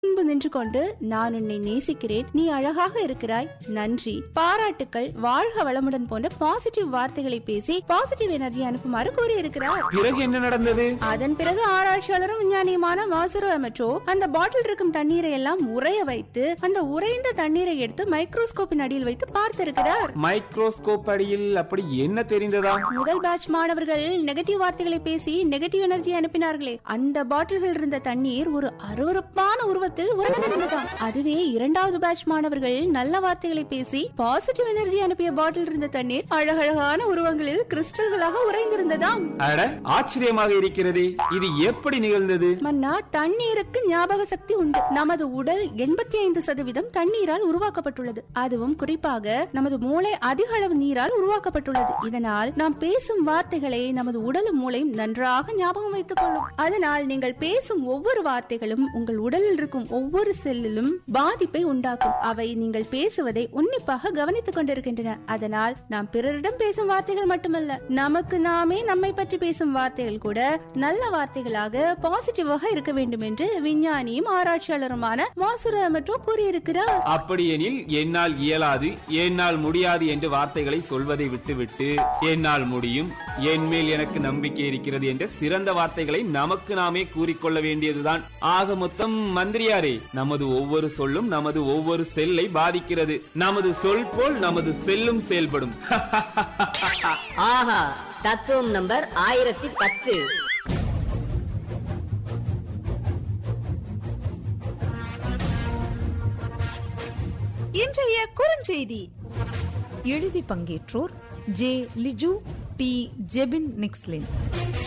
முன்பு நின்று கொண்டு நான் உன்னை நேசிக்கிறேன் நீ அழகாக இருக்கிறாய் நன்றி பாராட்டுக்கள் வாழ்க வளமுடன் போன்ற பாசிட்டிவ் வார்த்தைகளை பேசி பாசிட்டிவ் எனர்ஜி அனுப்புமாறு கூறியிருக்கிறார் பிறகு என்ன நடந்தது அதன் பிறகு ஆராய்ச்சியாளரும் விஞ்ஞானியுமான மாசரோ அமெட்ரோ அந்த பாட்டில் இருக்கும் தண்ணீரை எல்லாம் உறைய வைத்து அந்த உறைந்த தண்ணீரை எடுத்து மைக்ரோஸ்கோப்பின் அடியில் வைத்து பார்த்திருக்கிறார் மைக்ரோஸ்கோப் அடியில் அப்படி என்ன தெரிந்ததா முதல் பேட்ச் மாணவர்கள் நெகட்டிவ் வார்த்தைகளை பேசி நெகட்டிவ் எனர்ஜி அனுப்பினார்களே அந்த பாட்டில்கள் இருந்த தண்ணீர் ஒரு அருவருப்பான உருவத்தில் உறைந்திருந்ததாம் அதுவே இரண்டாவது பேட்ச் மாணவர்கள் நல்ல வார்த்தைகளை பேசி பாசிட்டிவ் எனர்ஜி அனுப்பிய பாட்டில் இருந்த தண்ணீர் அழகழகான உருவங்களில் கிறிஸ்டல்களாக உறைந்திருந்ததாம் அட ஆச்சரியமாக இருக்கிறதே இது எப்படி நிகழ்ந்தது மன்னா தண்ணீருக்கு ஞாபக சக்தி உண்டு நமது உடல் எண்பத்தி ஐந்து சதவீதம் தண்ணீரால் உருவாக்கப்பட்டுள்ளது அதுவும் குறிப்பாக நமது மூளை அதிக அளவு நீரால் உருவாக்கப்பட்டுள்ளது இதனால் நாம் பேசும் வார்த்தைகளை நமது உடலும் மூளையும் நன்றாக ஞாபகம் வைத்துக் கொள்ளும் அதனால் நீங்கள் பேசும் ஒவ்வொரு வார்த்தைகளும் உங்கள் உடலில் இருக்கும் ஒவ்வொரு செல்லிலும் பாதிப்பை உண்டாக்கும் அவை நீங்கள் பேசுவதை உன்னிப்பாக கவனித்துக் கொண்டிருக்கின்றன அதனால் நாம் பிறரிடம் பேசும் வார்த்தைகள் மட்டுமல்ல நமக்கு நாமே நம்மை பற்றி பேசும் வார்த்தைகள் கூட நல்ல வார்த்தைகளாக பாசிட்டிவாக இருக்க வேண்டும் என்று விஞ்ஞானியும் ஆராய்ச்சியாளருமான மாசுர மெட்ரோ கூறியிருக்கிறார் அப்படியெனில் என்னால் இயலாது என்னால் முடியாது என்று வார்த்தைகளை சொல்வதை விட்டுவிட்டு என்னால் முடியும் என் மேல் எனக்கு நம்பிக்கை இருக்கிறது என்ற சிறந்த வார்த்தைகளை நமக்கு நாமே கூறிக்கொள்ள வேண்டியதுதான் ஆக மொத்தம் மந்திரியாரே நமது ஒவ்வொரு சொல்லும் நமது ஒவ்வொரு செல்லை பாதிக்கிறது நமது சொல் போல் நமது செல்லும் செயல்படும் ஆஹா தத்துவம் நம்பர் ஆயிரத்தி பத்து இன்றைய குறுஞ்செய்தி எழுதி பங்கேற்றோர் ஜே லிஜு டி ஜெபின் நிக்ஸ்லின்